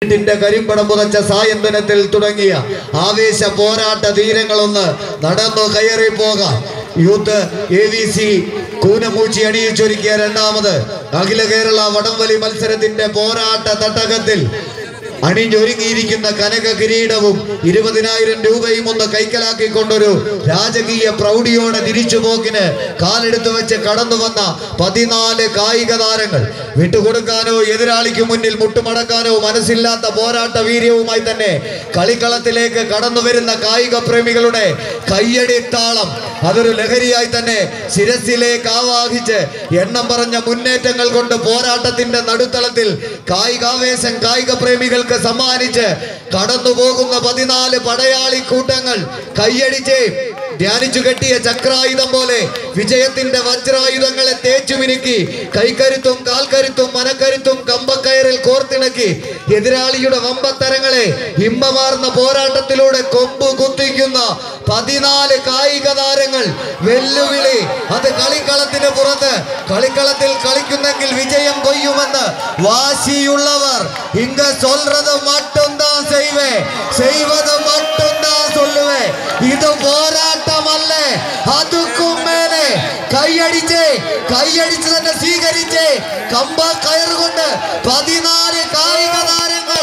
ിന്റെ കരിമ്പടം പുതച്ച സായന്തനത്തിൽ തുടങ്ങിയ ആവേശ പോരാട്ട തീരങ്ങളൊന്ന് നടന്നു കയറി പോകാം youth A V C Koonammoochi അണിയിച്ചൊരുക്കിയ രണ്ടാമത് അഖില കേരള വടംവലി മത്സരത്തിന്റെ പോരാട്ട തട്ടകത്തിൽ അണിഞ്ഞൊരുങ്ങിയിരിക്കുന്ന കനക കിരീടവും ഇരുപതിനായിരം രൂപയും ഒന്ന് കൈക്കലാക്കിക്കൊണ്ടൊരു രാജകീയ പ്രൗഢിയോടെ തിരിച്ചുപോക്കിന് കാലെടുത്തു വെച്ച് കടന്നു വന്ന പതിനാല് കായിക താരങ്ങൾ വിട്ടുകൊടുക്കാനോ എതിരാളിക്ക് മുന്നിൽ മുട്ടുമടക്കാനോ മനസ്സില്ലാത്ത പോരാട്ട വീര്യവുമായി തന്നെ കളിക്കളത്തിലേക്ക് കടന്നു വരുന്ന കായിക പ്രേമികളുടെ കയ്യടിത്താളം അതൊരു ലഹരിയായി തന്നെ ശിരസിലേക്ക് ആവാഹിച്ച് എണ്ണം പറഞ്ഞ മുന്നേറ്റങ്ങൾ കൊണ്ട് പോരാട്ടത്തിന്റെ നടുത്തളത്തിൽ കായികാവേശം കായിക പ്രേമികൾക്ക് സമ്മാനിച്ച് കടന്നു പോകുന്ന പതിനാല് പടയാളി കൂട്ടങ്ങൾ കയ്യടിച്ച് ധ്യാനിച്ചു കെട്ടിയ ചക്രായുധം പോലെ വിജയത്തിന്റെ വജ്രായുധങ്ങളെ തേച്ചു മിനുക്കി കൈക്കരുത്തും കാൽക്കരുത്തും മനക്കരുത്തും കമ്പക്കയറിൽ കോർത്തിണക്കി എതിരാളിയുടെ വമ്പത്തരങ്ങളെ ഹിമ്പമാർന്ന പോരാട്ടത്തിലൂടെ കൊമ്പ് കുത്തിക്കുന്ന പതിനാല് കായിക താരങ്ങൾ വെല്ലുവിളി അത് കളിക്കളത്തിന് പുറത്ത് കളിക്കളത്തിൽ കളിക്കുന്നെങ്കിൽ വിജയം കൊയ്യുമെന്ന് വാശിയുള്ളവർ ഇങ്ക சொல்றது மட்டும்தான் செய்வேன் செய்வது மட்டும்தான் சொல்லுவேன் ഇത് പോരാട്ടമല്ല അതുക്കും മേലെ കൈയടിച്ച് കൈയടിച്ച് തന്നെ സ്വീകരിച്ച് കമ്പ കയറുകൊണ്ട് പതിനാല് കായിക താരങ്ങൾ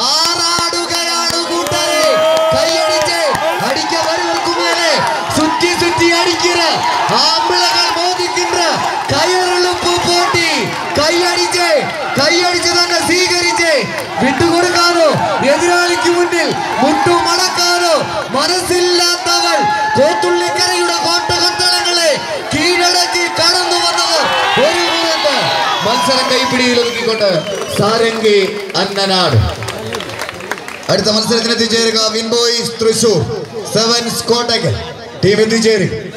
ആറാടുകയാണ് കൂട്ടരെ കൈയടിച്ച് അടിക്ക വരുവർക്കും മേലെ சுத்தி சுத்தி அடிக்கிற ஆம்பளைகள் மோதிக்கின்ற கயறுழுப்பு போட்டி கையടിച്ച് കൈയടിച്ച് തന്നെ സ്വീകരിച്ച് വിട്ടുകൊടുക്കാനോ എതിരാളിക്ക് മുന്നിൽ മുട്ടുമടക്കാനോ മനസ്സില്ലാത്തവൾ കോത്തുള്ളിക്കരയുടെ കോട്ടകൊത്തളങ്ങളെ കീഴടക്കി കടന്നു വന്നവർ ഒരു പുറത്ത് മത്സരം കൈപ്പിടിയിൽ ഒതുക്കിക്കൊണ്ട് സാരംഗി അന്നനാട് അടുത്ത മത്സരത്തിന് എത്തിച്ചേരുക Win Boys Thrissur sevens Kottakkal team എത്തിച്ചേരും